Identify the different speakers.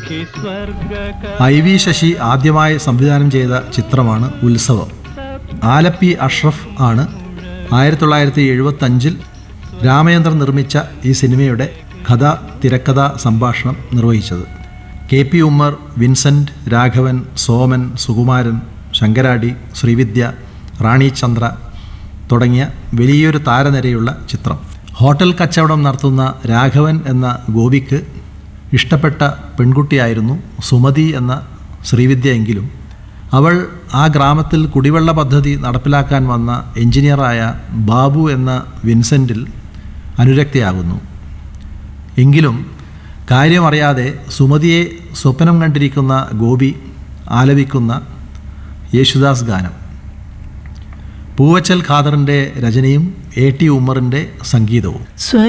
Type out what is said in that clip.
Speaker 1: I V Sasi ആദ്യമായി സംവിധാനം ചെയ്ത ചിത്രമാണ് ഉത്സവം ആലപ്പി അഷ്റഫ് ആണ് ആയിരത്തി തൊള്ളായിരത്തി എഴുപത്തി അഞ്ചിൽ രാമചന്ദ്രൻ നിർമ്മിച്ച ഈ സിനിമയുടെ കഥ തിരക്കഥ സംഭാഷണം നിർവഹിച്ചത് K P Ummer Vincent Raghavan Soman Sukumaran Sankaradi Srividya Rani Chandra തുടങ്ങിയ വലിയൊരു താരനിരയുള്ള ചിത്രം ഹോട്ടൽ കച്ചവടം നടത്തുന്ന രാഘവൻ എന്ന ഗോപിക്ക് ഇഷ്ടപ്പെട്ട പെൺകുട്ടിയായിരുന്നു സുമതി എന്ന ശ്രീവിദ്യ എങ്കിലും അവൾ ആ ഗ്രാമത്തിൽ കുടിവെള്ള പദ്ധതി നടപ്പിലാക്കാൻ വന്ന എഞ്ചിനീയറായ ബാബു എന്ന വിൻസെൻറ്റിൽ അനുരക്തിയാകുന്നു എങ്കിലും കാര്യമറിയാതെ സുമതിയെ സ്വപ്നം കണ്ടിരിക്കുന്ന ഗോപി ആലപിക്കുന്ന യേശുദാസ് ഗാനം പൂവച്ചൽ ഖാദറിൻ്റെ രചനയും എ ടി ഉമ്മറിൻ്റെ സംഗീതവും
Speaker 2: സ്വ